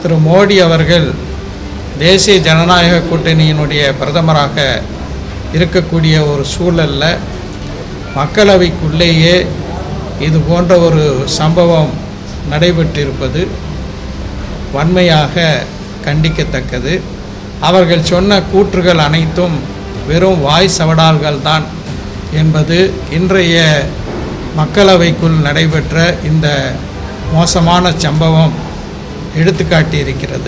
திரு மோடி அவர்கள் தேசிய ஜனநாயக கூட்டணியினுடைய பிரதமராக இருக்கக்கூடிய ஒரு சூழலில் மக்களவைக்குள்ளேயே இது போன்ற ஒரு சம்பவம் நடைபெற்றிருப்பது வன்மையாக கண்டிக்கத்தக்கது அவர்கள் சொன்ன கூற்றுகள் அனைத்தும் வெறும் வாய் சவடால்கள் தான் என்பது இன்றைய மக்களவைக்குள் நடைபெற்ற இந்த மோசமான சம்பவம் எடுத்துக்காட்டியிருக்கிறது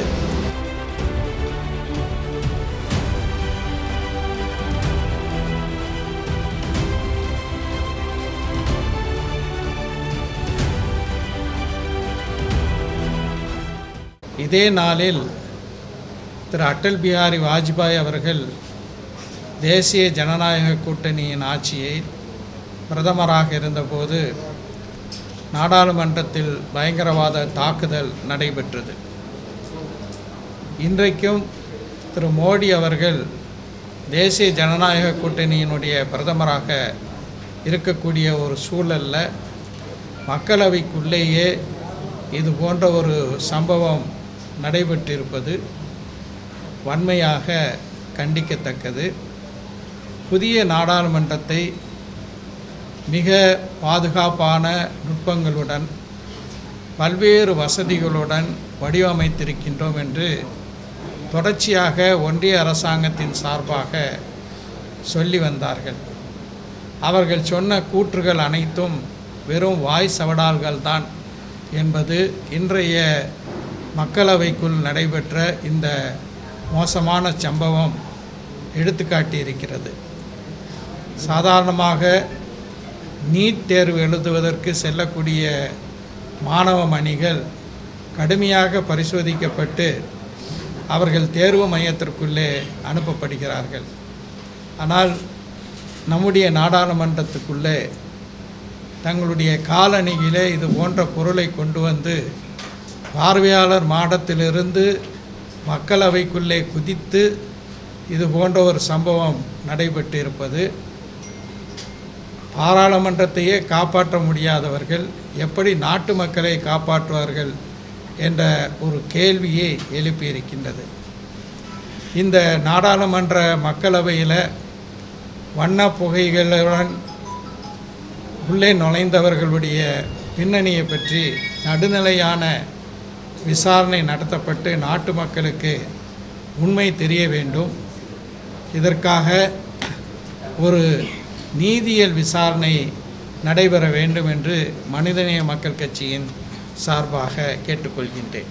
இதே நாளில் திரு அடல் பிஹாரி வாஜ்பாய் அவர்கள் தேசிய ஜனநாயக கூட்டணியின் ஆட்சியை பிரதமராக இருந்தபோது நாடாளுமன்றத்தில் பயங்கரவாத தாக்குதல் நடைபெற்றது இன்றைக்கும் திரு மோடி அவர்கள் தேசிய ஜனநாயக கூட்டணியினுடைய பிரதமராக இருக்கக்கூடிய ஒரு சூழலில் மக்களவைக்குள்ளேயே இது போன்ற ஒரு சம்பவம் நடைபெற்றிருப்பது வன்மையாக கண்டிக்கத்தக்கது புதிய நாடாளுமன்றத்தை மிக பாதுகாப்பான நுட்பங்களுடன் பல்வேறு வசதிகளுடன் வடிவமைத்திருக்கின்றோம் என்று தொடர்ச்சியாக ஒன்றிய அரசாங்கத்தின் சார்பாக சொல்லி வந்தார்கள் அவர்கள் சொன்ன கூற்றுகள் அனைத்தும் வெறும் வாய் சவடால்கள் தான் என்பது இன்றைய மக்களவைக்குள் நடைபெற்ற இந்த மோசமான சம்பவம் எடுத்துக்காட்டியிருக்கிறது சாதாரணமாக நீட் தேர்வு எழுதுவதற்கு செல்லக்கூடிய மாணவ மணிகள் கடுமையாக பரிசோதிக்கப்பட்டு அவர்கள் தேர்வு மையத்திற்குள்ளே அனுப்பப்படுகிறார்கள் ஆனால் நம்முடைய நாடாளுமன்றத்துக்குள்ளே தங்களுடைய காலணியிலே இது போன்ற பொருளை கொண்டு வந்து பார்வையாளர் மாடத்திலிருந்து மக்களவைக்குள்ளே குதித்து இது போன்ற ஒரு சம்பவம் நடைபெற்று இருப்பது பாராளுமன்றத்தையே காப்பாற்ற முடியாதவர்கள் எப்படி நாட்டு மக்களை காப்பாற்றுவார்கள் என்ற ஒரு கேள்வியை எழுப்பியிருக்கின்றது இந்த நாடாளுமன்ற மக்களவையில் வண்ண புகைகளுடன் உள்ளே நுழைந்தவர்களுடைய பின்னணியை பற்றி நடுநிலையான விசாரணை நடத்தப்பட்டு நாட்டு மக்களுக்கு உண்மை தெரிய வேண்டும் இதற்காக ஒரு நீதியியல் விசாரணை நடைபெற வேண்டும் என்று மனிதநேய மக்கள் கட்சியின் சார்பாக கேட்டுக்கொள்கின்றேன்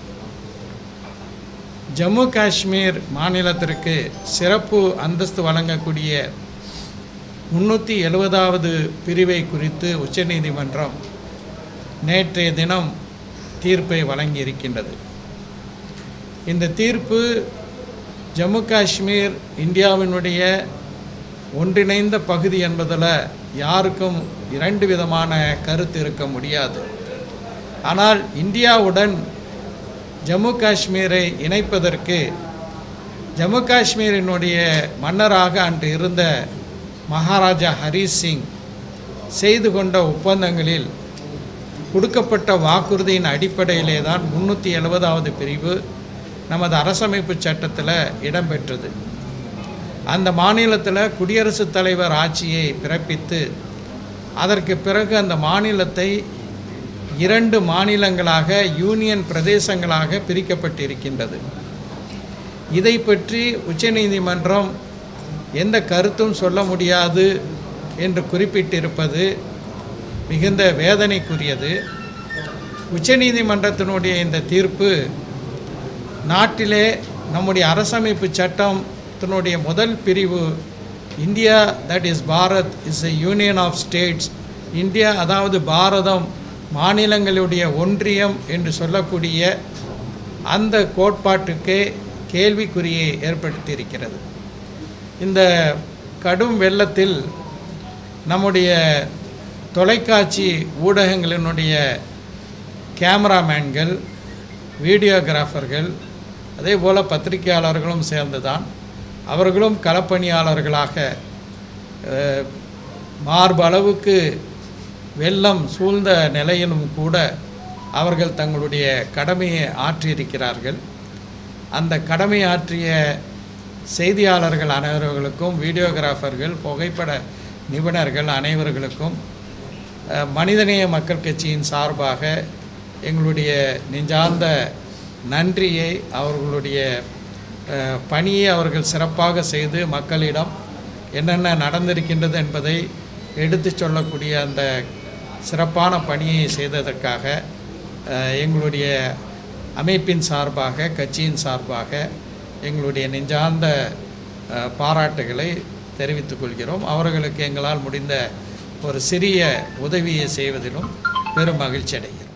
ஜம்மு காஷ்மீர் மாநிலத்திற்கு சிறப்பு அந்தஸ்து வழங்கக்கூடிய முன்னூற்றி எழுபதாவது பிரிவை குறித்து உச்சநீதிமன்றம் நேற்றைய தினம் தீர்ப்பை வழங்கியிருக்கின்றது இந்த தீர்ப்பு ஜம்மு காஷ்மீர் இந்தியாவினுடைய ஒன்றிணைந்த பகுதி என்பதில் யாருக்கும் இரண்டு விதமான கருத்து இருக்க முடியாது ஆனால் இந்தியாவுடன் ஜம்மு காஷ்மீரை இணைப்பதற்கு ஜம்மு காஷ்மீரினுடைய மன்னராக அன்று இருந்த மகாராஜா ஹரி சிங் செய்து கொண்ட ஒப்பந்தங்களில் கொடுக்கப்பட்ட வாக்குறுதியின் அடிப்படையிலே தான் முந்நூற்றி எழுபதாவது பிரிவு நமது அரசமைப்பு சட்டத்தில் இடம்பெற்றது அந்த மாநிலத்தில் குடியரசுத் தலைவர் ஆட்சியை பிறப்பித்து அதற்கு பிறகு அந்த மாநிலத்தை இரண்டு மாநிலங்களாக யூனியன் பிரதேசங்களாக பிரிக்கப்பட்டிருக்கின்றது இதை பற்றி உச்சநீதிமன்றம் எந்த கருத்தும் சொல்ல முடியாது என்று குறிப்பிட்டிருப்பது மிகுந்த வேதனைக்குரியது உச்சநீதிமன்றத்தினுடைய இந்த தீர்ப்பு நாட்டிலே நம்முடைய அரசமைப்பு சட்டத்தினுடைய முதல் பிரிவு India that is Bharat is a union of states India அதாவது பாரதம் மாநிலங்களுடைய ஒன்றியம் என்று சொல்லக்கூடிய அந்த கோட்பாட்டுக்கே கேள்விக்குறியை ஏற்படுத்தியிருக்கிறது இந்த கடும் வெள்ளத்தில் நம்முடைய தொலைக்காட்சி ஊடகங்களினுடைய கேமராமேன்கள் வீடியோகிராஃபர்கள் அதே போல் பத்திரிகையாளர்களும் சேர்ந்து தான் அவர்களும் களப்பணியாளர்களாக அஹ், மார்பளவுக்கு வெள்ளம் சூழ்ந்த நிலையிலும் கூட அவர்கள் தங்களுடைய கடமையை ஆற்றியிருக்கிறார்கள் அந்த கடமை ஆற்றிய செய்தியாளர்கள் அனைவர்களுக்கும் வீடியோகிராஃபர்கள் புகைப்பட நிபுணர்கள் அனைவர்களுக்கும் அஹ், மனிதநேய மக்கள் கட்சியின் சார்பாக எங்களுடைய நெஞ்சார்ந்த நன்றியை அவர்களுடைய அஹ், பணியை அவர்கள் சிறப்பாக செய்து மக்களிடம் என்னென்ன நடந்திருக்கின்றது என்பதை எடுத்துச் சொல்லக்கூடிய அந்த சிறப்பான பணியை செய்ததற்காக அஹ், எங்களுடைய அமைப்பின் சார்பாக கட்சியின் சார்பாக எங்களுடைய நெஞ்சார்ந்த அஹ், பாராட்டுகளை தெரிவித்துக் கொள்கிறோம் அவர்களுக்கு எங்களால் முடிந்த ஒரு சிறிய உதவியை செய்வதிலும் பெரும் மகிழ்ச்சி அடைகிறோம்